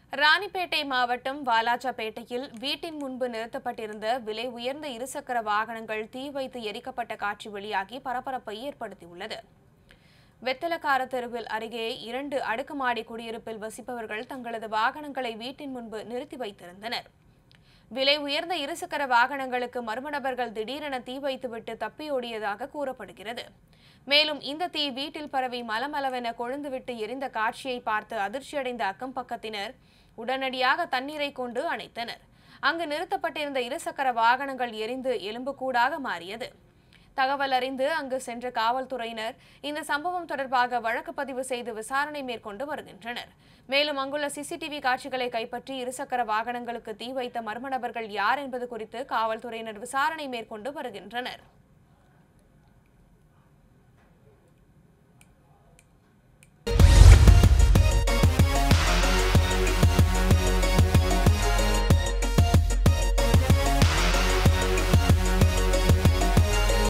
ராணிப்பேட்டை மாவட்டம் வாலாஜாபேட்டையில் வீட்டின் முன்பு நிறுத்தப்பட்டிருந்த விலை உயர்ந்த இருசக்கர வாகனங்கள் தீ வைத்து எரிக்கப்பட்ட காட்சி வெளியாகி பரபரப்பை ஏற்படுத்தியுள்ளது வெத்தலக்கார தெருவில் அருகே இரண்டு அடுக்குமாடி குடியிருப்பில் வசிப்பவர்கள் தங்களது வாகனங்களை வீட்டின் முன்பு நிறுத்தி வைத்திருந்தனர் விலை உயர்ந்த இருசக்கர வாகனங்களுக்கு மர்ம நபர்கள் திடீரென தீ வைத்துவிட்டு தப்பியோடியதாக கூறப்படுகிறது மேலும் இந்த தீ வீட்டில் பரவி மலமளவென கொழுந்துவிட்டு எரிந்த காட்சியை பார்த்து அதிர்ச்சியடைந்த அக்கம் பக்கத்தினர் உடனடியாக தண்ணீரை கொண்டு அணைத்தனர் அங்கு நிறுத்தப்பட்டிருந்த இருசக்கர வாகனங்கள் எரிந்து எலும்புக்கூடாக மாறியது தகவல் அறிந்து அங்கு சென்ற காவல்துறையினர் இந்த சம்பவம் தொடர்பாக வழக்கு பதிவு செய்து விசாரணை மேற்கொண்டு வருகின்றனர் மேலும் அங்குள்ள சிசிடிவி காட்சிகளை கைப்பற்றி இருசக்கர வாகனங்களுக்கு தீ வைத்த மர்ம நபர்கள் யார் என்பது குறித்து காவல்துறையினர் விசாரணை மேற்கொண்டு வருகின்றனர்